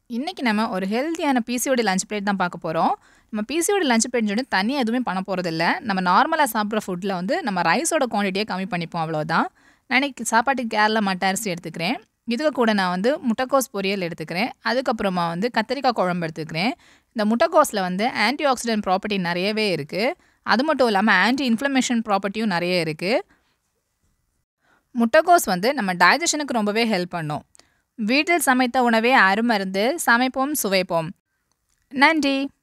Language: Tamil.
இன்றைக்கி நம்ம ஒரு ஹெல்த்தியான பிசிஓடி லஞ்ச் பிளேட் தான் பார்க்க போகிறோம் நம்ம பிசிஓடி லஞ்ச் பிளேட்னு சொல்லி தனியாக எதுவுமே பண்ண போகிறதில்ல நம்ம நார்மலாக சாப்பிட்ற ஃபுட்டில் வந்து நம்ம ரைஸோட குவான்டிட்டியை கம்மி பண்ணிப்போம் அவ்வளோதான் நான் இன்னைக்கு சாப்பாட்டுக்கு கேரளா மட்டை அரிசி எடுத்துக்கிறேன் இதுக்கு கூட நான் வந்து முட்டைக்கோஸ் பொரியல் எடுத்துக்கிறேன் அதுக்கப்புறமா வந்து கத்திரிக்காய் குழம்பு எடுத்துக்கிறேன் இந்த முட்டைக்கோஸில் வந்து ஆன்டி ஆக்சிடென்ட் ப்ராப்பர்ட்டி நிறையவே இருக்குது அது மட்டும் இல்லாமல் ஆன்டி இன்ஃப்ளமேஷன் ப்ராப்பர்ட்டியும் நிறைய இருக்குது முட்டைக்கோஸ் வந்து நம்ம டைஜஷனுக்கு ரொம்பவே ஹெல்ப் பண்ணும் வீட்டில் சமைத்த உணவே அருமருந்து சமைப்போம் சுவைப்போம் நன்றி